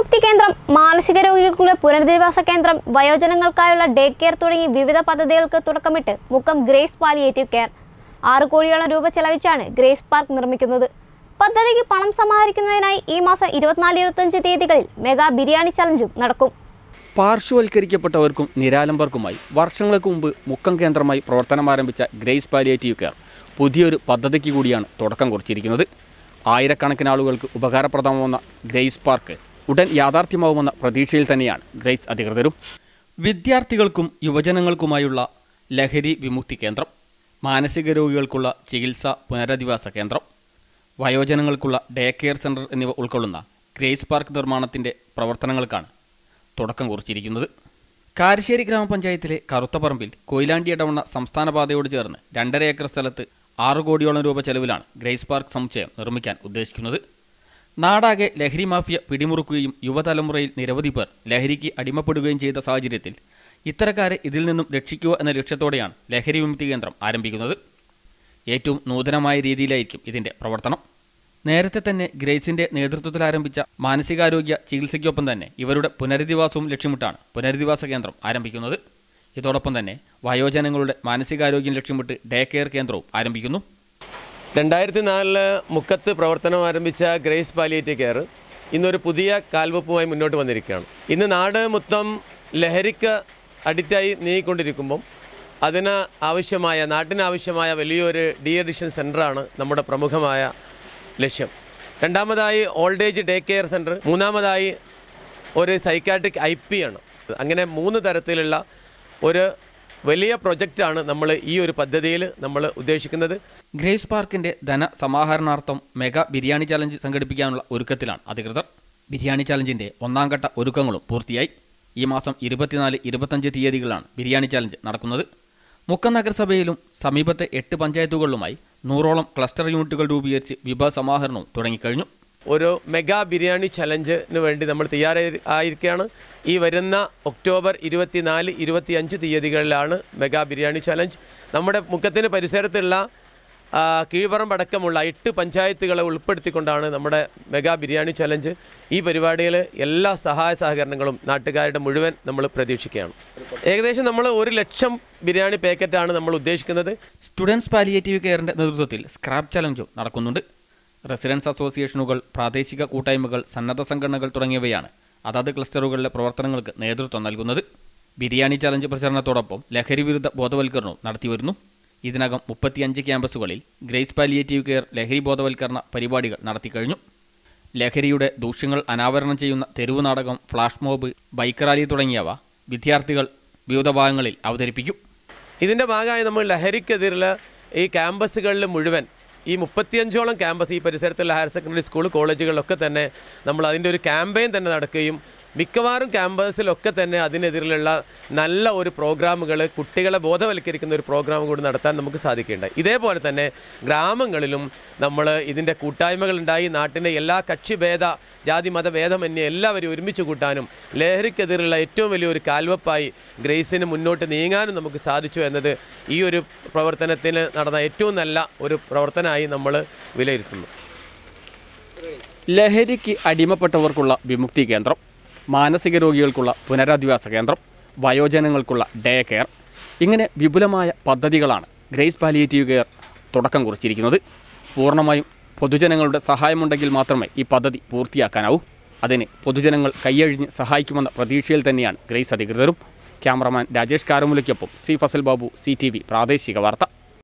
വിമുക്തി കേന്ദ്രം മാനസിക രോഗികൾക്കുള്ള പുനരധിവാസ കേന്ദ്രം വയോജനങ്ങൾക്കായുള്ള ഡേ കെയർ തുടങ്ങി വിവിധ പദ്ധതികൾക്ക് തുടക്കമിട്ട് മുക്കം ഗ്രേസ് പാലിയേറ്റീവ് കെയർ ആറ് കോടിയോളം രൂപ ചെലവിച്ചാണ് ഗ്രേസ് പാർക്ക് നിർമ്മിക്കുന്നത് പദ്ധതിക്ക് പണം സമാഹരിക്കുന്നതിനായി ഈ മാസം ഇരുപത്തിനാല് ഇരുപത്തഞ്ച് തീയതികളിൽ മെഗാ ബിരിയാണി ചലഞ്ചും നടക്കും പാർശ്വവൽക്കരിക്കപ്പെട്ടവർക്കും നിരാലംബർക്കുമായി വർഷങ്ങൾക്ക് മുമ്പ് മുക്കം കേന്ദ്രമായി പ്രവർത്തനം ആരംഭിച്ച ഗ്രേസ് പാലിയേറ്റീവ് കെയർ പുതിയൊരു പദ്ധതിക്ക് കൂടിയാണ് തുടക്കം കുറിച്ചിരിക്കുന്നത് ആയിരക്കണക്കിന് ആളുകൾക്ക് ഉപകാരപ്രദമാവുന്ന ഗ്രേസ് പാർക്ക് ഉടൻ യാഥാർത്ഥ്യമാവുമെന്ന പ്രതീക്ഷയിൽ തന്നെയാണ് ഗ്രേസ് അധികൃതരും വിദ്യാർത്ഥികൾക്കും യുവജനങ്ങൾക്കുമായുള്ള ലഹരി വിമുക്തി കേന്ദ്രം മാനസിക രോഗികൾക്കുള്ള ചികിത്സാ പുനരധിവാസ കേന്ദ്രം വയോജനങ്ങൾക്കുള്ള ഡേ കെയർ സെൻറ്റർ എന്നിവ ഉൾക്കൊള്ളുന്ന ഗ്രേസ് പാർക്ക് നിർമ്മാണത്തിൻ്റെ പ്രവർത്തനങ്ങൾക്കാണ് തുടക്കം കുറിച്ചിരിക്കുന്നത് കാരശ്ശേരി ഗ്രാമപഞ്ചായത്തിലെ കറുത്തപ്പറമ്പിൽ കൊയിലാണ്ടി ഇടവണ്ണ സംസ്ഥാന പാതയോട് ചേർന്ന് രണ്ടര ഏക്കർ സ്ഥലത്ത് ആറ് കോടിയോളം രൂപ ചെലവിലാണ് ഗ്രേസ് പാർക്ക് സമുച്ചയം നിർമ്മിക്കാൻ ഉദ്ദേശിക്കുന്നത് നാടാകെ ലഹരി മാഫിയ പിടിമുറുക്കുകയും യുവതലമുറയിൽ നിരവധി പേർ ലഹരിക്ക് അടിമപ്പെടുകയും ചെയ്ത സാഹചര്യത്തിൽ ഇത്തരക്കാരെ ഇതിൽ നിന്നും രക്ഷിക്കുക എന്ന ലക്ഷ്യത്തോടെയാണ് ലഹരി വിമുക്തി കേന്ദ്രം ആരംഭിക്കുന്നത് ഏറ്റവും നൂതനമായ രീതിയിലായിരിക്കും ഇതിന്റെ പ്രവർത്തനം നേരത്തെ തന്നെ ഗ്രേസിന്റെ നേതൃത്വത്തിൽ ആരംഭിച്ച മാനസികാരോഗ്യ ചികിത്സയ്ക്കൊപ്പം തന്നെ ഇവരുടെ പുനരധിവാസവും ലക്ഷ്യമിട്ടാണ് പുനരധിവാസ കേന്ദ്രം ആരംഭിക്കുന്നത് ഇതോടൊപ്പം തന്നെ വയോജനങ്ങളുടെ മാനസികാരോഗ്യം ലക്ഷ്യമിട്ട് ഡേ കെയർ കേന്ദ്രവും ആരംഭിക്കുന്നു രണ്ടായിരത്തി നാലില് മുക്കത്ത് പ്രവർത്തനം ആരംഭിച്ച ഗ്രേസ് പാലിയേറ്റീവ് കെയർ ഇന്നൊരു പുതിയ കാൽവെപ്പുമായി മുന്നോട്ട് വന്നിരിക്കുകയാണ് ഇന്ന് നാട് മൊത്തം ലഹരിക്ക് അഡിക്റ്റായി നീങ്ങിക്കൊണ്ടിരിക്കുമ്പം അതിന് ആവശ്യമായ നാട്ടിന് ആവശ്യമായ വലിയൊരു ഡി അഡിഷൻ സെൻ്ററാണ് നമ്മുടെ പ്രമുഖമായ ലക്ഷ്യം രണ്ടാമതായി old age day care centre മൂന്നാമതായി ഒരു സൈക്കാട്രിക് ഐ പി ആണ് അങ്ങനെ മൂന്ന് തരത്തിലുള്ള ഒരു വലിയ പ്രൊജക്റ്റാണ് നമ്മൾ ഈ ഒരു പദ്ധതിയിൽ നമ്മൾ ഉദ്ദേശിക്കുന്നത് ഗ്രേസ് പാർക്കിന്റെ ധന സമാഹരണാർത്ഥം മെഗാ ബിരിയാണി ചലഞ്ച് സംഘടിപ്പിക്കാനുള്ള ഒരുക്കത്തിലാണ് അധികൃതർ ബിരിയാണി ചലഞ്ചിന്റെ ഒന്നാം ഘട്ട ഒരുക്കങ്ങളും പൂർത്തിയായി ഈ മാസം ഇരുപത്തിനാല് ഇരുപത്തഞ്ച് തീയതികളാണ് ബിരിയാണി ചലഞ്ച് നടക്കുന്നത് മുക്കം നഗരസഭയിലും സമീപത്തെ എട്ട് പഞ്ചായത്തുകളിലുമായി നൂറോളം ക്ലസ്റ്റർ യൂണിറ്റുകൾ രൂപീകരിച്ച് വിഭവ സമാഹരണവും തുടങ്ങിക്കഴിഞ്ഞു ഒരു മെഗാ ബിരിയാണി ചലഞ്ചിന് വേണ്ടി നമ്മൾ തയ്യാറായി ആയിരിക്കുകയാണ് ഈ വരുന്ന ഒക്ടോബർ ഇരുപത്തിനാല് ഇരുപത്തിയഞ്ച് തീയതികളിലാണ് മെഗാ ബിരിയാണി ചലഞ്ച് നമ്മുടെ മുക്കത്തിന് പരിസരത്തുള്ള ആ, കീഴ്പറമ്പടക്കമുള്ള എട്ട് പഞ്ചായത്തുകളെ ഉൾപ്പെടുത്തിക്കൊണ്ടാണ് നമ്മുടെ മെഗാ ബിരിയാണി ചലഞ്ച് ഈ പരിപാടിയിൽ എല്ലാ സഹായ സഹകരണങ്ങളും നാട്ടുകാരുടെ മുഴുവൻ നമ്മൾ പ്രതീക്ഷിക്കുകയാണ് ഏകദേശം നമ്മൾ ഒരു ലക്ഷം ബിരിയാണി പാക്കറ്റാണ് നമ്മൾ ഉദ്ദേശിക്കുന്നത് സ്റ്റുഡൻസ് പാലിയേറ്റീവ് കെയറിന്റെ നേതൃത്വത്തിൽ സ്ക്രാപ്പ് ചലഞ്ചും നടക്കുന്നുണ്ട് റെസിഡൻസ് അസോസിയേഷനുകൾ പ്രാദേശിക കൂട്ടായ്മകൾ സന്നദ്ധ സംഘടനകൾ തുടങ്ങിയവയാണ് അതത് ക്ലസ്റ്ററുകളിലെ പ്രവർത്തനങ്ങൾക്ക് നേതൃത്വം നൽകുന്നത് ബിരിയാണി ചലഞ്ച് പ്രചരണത്തോടൊപ്പം ലഹരി വിരുദ്ധ ബോധവൽക്കരണവും നടത്തിവരുന്നു ഇതിനകം മുപ്പത്തിയഞ്ച് ക്യാമ്പസുകളിൽ ഗ്രേസ് പാലിയേറ്റീവ് കെയർ ലഹരി ബോധവൽക്കരണ പരിപാടികൾ നടത്തിക്കഴിഞ്ഞു ലഹരിയുടെ ദൂഷ്യങ്ങൾ അനാവരണം ചെയ്യുന്ന തെരുവ് നാടകം ഫ്ലാഷ് മോബ് ബൈക്ക് റാലി തുടങ്ങിയവ വിദ്യാർത്ഥികൾ വിവിധ ഭാഗങ്ങളിൽ അവതരിപ്പിക്കും ഇതിൻ്റെ ഭാഗമായി നമ്മൾ ലഹരിക്കെതിരുള്ള ഈ ക്യാമ്പസുകളിൽ മുഴുവൻ ഈ മുപ്പത്തിയഞ്ചോളം ക്യാമ്പസ് ഈ പരിസരത്തുള്ള ഹയർ സെക്കൻഡറി സ്കൂൾ കോളേജുകളിലൊക്കെ തന്നെ നമ്മൾ അതിൻ്റെ ഒരു ക്യാമ്പയിൻ തന്നെ നടക്കുകയും മിക്കവാറും ക്യാമ്പസിലൊക്കെ തന്നെ അതിനെതിരെയുള്ള നല്ല ഒരു പ്രോഗ്രാമുകൾ കുട്ടികളെ ബോധവൽക്കരിക്കുന്ന ഒരു പ്രോഗ്രാം കൂടി നടത്താൻ നമുക്ക് സാധിക്കേണ്ട ഇതേപോലെ തന്നെ ഗ്രാമങ്ങളിലും നമ്മൾ ഇതിൻ്റെ കൂട്ടായ്മകളുണ്ടായി നാട്ടിൻ്റെ എല്ലാ കക്ഷിഭേദ ജാതി മതഭേദമന്യേ എല്ലാവരും ഒരുമിച്ച് കൂട്ടാനും ലഹരിക്കെതിരെയുള്ള ഏറ്റവും വലിയൊരു കാൽവപ്പായി ഗ്രേസിന് മുന്നോട്ട് നീങ്ങാനും നമുക്ക് സാധിച്ചു എന്നത് ഈ ഒരു പ്രവർത്തനത്തിന് നടന്ന ഏറ്റവും നല്ല ഒരു പ്രവർത്തനമായി നമ്മൾ വിലയിരുത്തുന്നു ലഹരിക്ക് അടിമപ്പെട്ടവർക്കുള്ള വിമുക്തി കേന്ദ്രം മാനസിക രോഗികൾക്കുള്ള പുനരധിവാസ കേന്ദ്രം വയോജനങ്ങൾക്കുള്ള ഡേ കെയർ ഇങ്ങനെ വിപുലമായ പദ്ധതികളാണ് ഗ്രേസ് പാലിയേറ്റീവ് കെയർ തുടക്കം കുറിച്ചിരിക്കുന്നത് പൂർണ്ണമായും പൊതുജനങ്ങളുടെ സഹായമുണ്ടെങ്കിൽ മാത്രമേ ഈ പദ്ധതി പൂർത്തിയാക്കാനാവൂ അതിന് പൊതുജനങ്ങൾ കൈയഴിഞ്ഞ് സഹായിക്കുമെന്ന പ്രതീക്ഷയിൽ തന്നെയാണ് ഗ്രേസ് അധികൃതരും ക്യാമറമാൻ രാജേഷ് കാരമുലയ്ക്കൊപ്പം C Fazal Babu C T V പ്രാദേശിക വാർത്ത